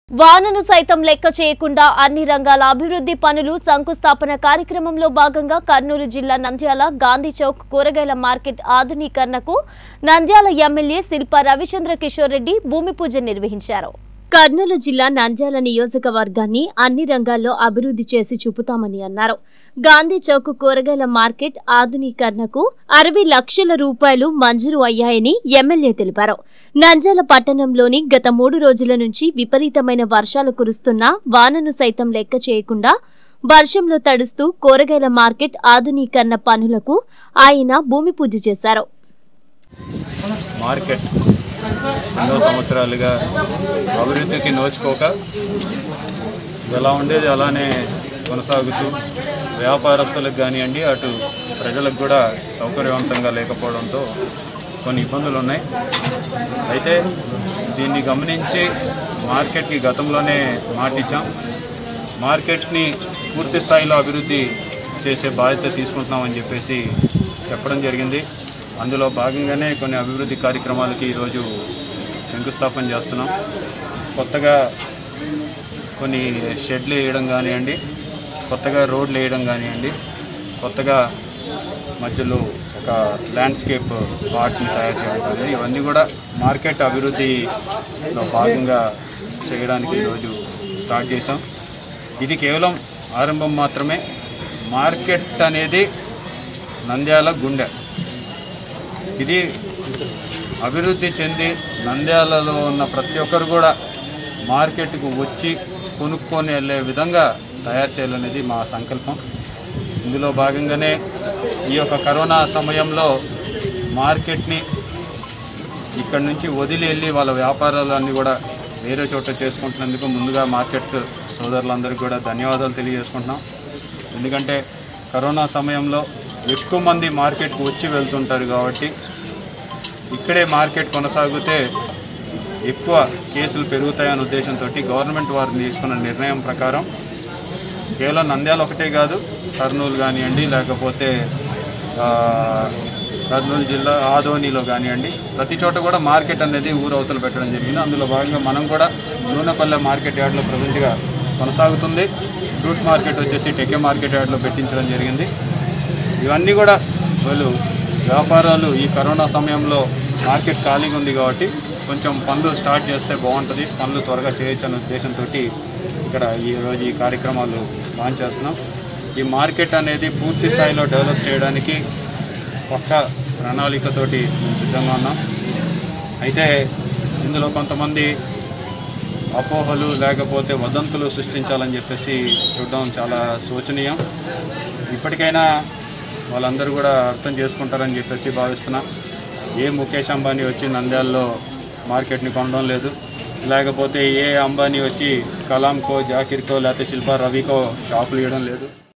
వానను సైతం లెక్క చేయకుండా అన్ని రంగాల అభివృద్ధి పనులు శంకుస్థాపన కార్యక్రమంలో భాగంగా కర్నూలు జిల్లా నంద్యాల గాంధీ చౌక్ కూరగాయల మార్కెట్ ఆధునీకరణకు నంద్యాల ఎమ్మెల్యే శిల్ప రవిచంద్ర కిషోర్ రెడ్డి భూమి పూజ నిర్వహించారు కర్నూలు జిల్లా నంద్యాల నియోజకవర్గాన్ని అన్ని రంగాల్లో అభివృద్ధి చేసి చూపుతామని అన్నారు గాంధీ చౌక్ కూరగాయల మార్కెట్ ఆధునీకరణకు అరవై లక్షల రూపాయలు మంజూరు అయ్యాయని ఎమ్మెల్యే తెలిపారు నంద్యాల పట్టణంలోని గత మూడు రోజుల నుంచి విపరీతమైన వర్షాలు కురుస్తున్నా వానను సైతం లెక్క చేయకుండా వర్షంలో తడుస్తూ కూరగాయల మార్కెట్ ఆధునీకరణ పనులకు ఆయన భూమి పూజ చేశారు మార్కెట్ ఎన్నో సంవత్సరాలుగా అభివృద్ధికి నోచుకోక ఎలా ఉండేది అలానే కొనసాగుతూ వ్యాపారస్తులకు కానివ్వండి అటు ప్రజలకు కూడా సౌకర్యవంతంగా లేకపోవడంతో కొన్ని ఇబ్బందులు ఉన్నాయి అయితే దీన్ని గమనించి మార్కెట్కి గతంలోనే మాటిచ్చాం మార్కెట్ని పూర్తి స్థాయిలో అభివృద్ధి చేసే బాధ్యత తీసుకుంటున్నామని చెప్పేసి చెప్పడం జరిగింది అందులో భాగంగానే కొన్ని అభివృద్ధి కార్యక్రమాలకి ఈరోజు శంకుస్థాపన చేస్తున్నాం కొత్తగా కొన్ని షెడ్లు వేయడం కానివ్వండి కొత్తగా రోడ్లు వేయడం కానివ్వండి కొత్తగా మధ్యలో ఒక ల్యాండ్స్కేప్ పార్ట్ని తయారు చేయడం కానీ ఇవన్నీ కూడా మార్కెట్ అభివృద్ధిలో భాగంగా చేయడానికి ఈరోజు స్టార్ట్ చేసాం ఇది కేవలం ఆరంభం మాత్రమే మార్కెట్ అనేది నంద్యాల గుండె ఇది అభివృద్ధి చెంది నంద్యాలలో ఉన్న ప్రతి ఒక్కరు కూడా మార్కెట్కు వచ్చి కొనుక్కొని వెళ్ళే విధంగా తయారు చేయాలనేది మా సంకల్పం ఇందులో భాగంగానే ఈ యొక్క కరోనా సమయంలో మార్కెట్ని ఇక్కడ నుంచి వదిలి వెళ్ళి వాళ్ళ వ్యాపారాలన్నీ కూడా వేరే చోట చేసుకుంటున్నందుకు ముందుగా మార్కెట్ సోదరులందరికీ కూడా ధన్యవాదాలు తెలియజేసుకుంటున్నాం ఎందుకంటే కరోనా సమయంలో ఎక్కువ మంది మార్కెట్కి వచ్చి వెళ్తుంటారు కాబట్టి ఇక్కడే మార్కెట్ కొనసాగితే ఎక్కువ కేసులు పెరుగుతాయనే ఉద్దేశంతో గవర్నమెంట్ వారు తీసుకున్న నిర్ణయం ప్రకారం కేవలం నంద్యాల ఒకటే కాదు కర్నూలు కానివ్వండి లేకపోతే ఆ, కర్నూలు జిల్లా ఆదోనిలో కానివ్వండి ప్రతి చోట కూడా మార్కెట్ అనేది ఊరు అవతల పెట్టడం జరిగింది అందులో భాగంగా మనం కూడా నూనెపల్లె మార్కెట్ యార్డ్లో ప్రజెంట్గా కొనసాగుతుంది ఫ్రూట్ మార్కెట్ వచ్చేసి టెకే మార్కెట్ యార్డ్లో పెట్టించడం జరిగింది ఇవన్నీ కూడా వాళ్ళు వ్యాపారాలు ఈ కరోనా సమయంలో మార్కెట్ ఖాళీగా ఉంది కాబట్టి కొంచెం పనులు స్టార్ట్ చేస్తే బాగుంటుంది పనులు త్వరగా చేయొచ్చు అనే ఉద్దేశంతో ఇక్కడ ఈ రోజు ఈ కార్యక్రమాలు లాంచ్ చేస్తున్నాం ఈ మార్కెట్ అనేది పూర్తి స్థాయిలో డెవలప్ చేయడానికి పక్క ప్రణాళికతోటి మేము సిద్ధంగా ఉన్నాం అయితే ఇందులో కొంతమంది అపోహలు లేకపోతే వదంతులు సృష్టించాలని చెప్పేసి చూడడం చాలా శోచనీయం ఇప్పటికైనా వాళ్ళందరూ కూడా అర్థం చేసుకుంటారని చెప్పేసి భావిస్తున్నా ఏ ముఖేష్ అంబానీ వచ్చి నంద్యాలలో మార్కెట్ని కొనడం లేదు లేకపోతే ఏ అంబానీ వచ్చి కలాంకో జాకిర్కో లేకపోతే శిల్పా రవికో షాపులు ఇవ్వడం లేదు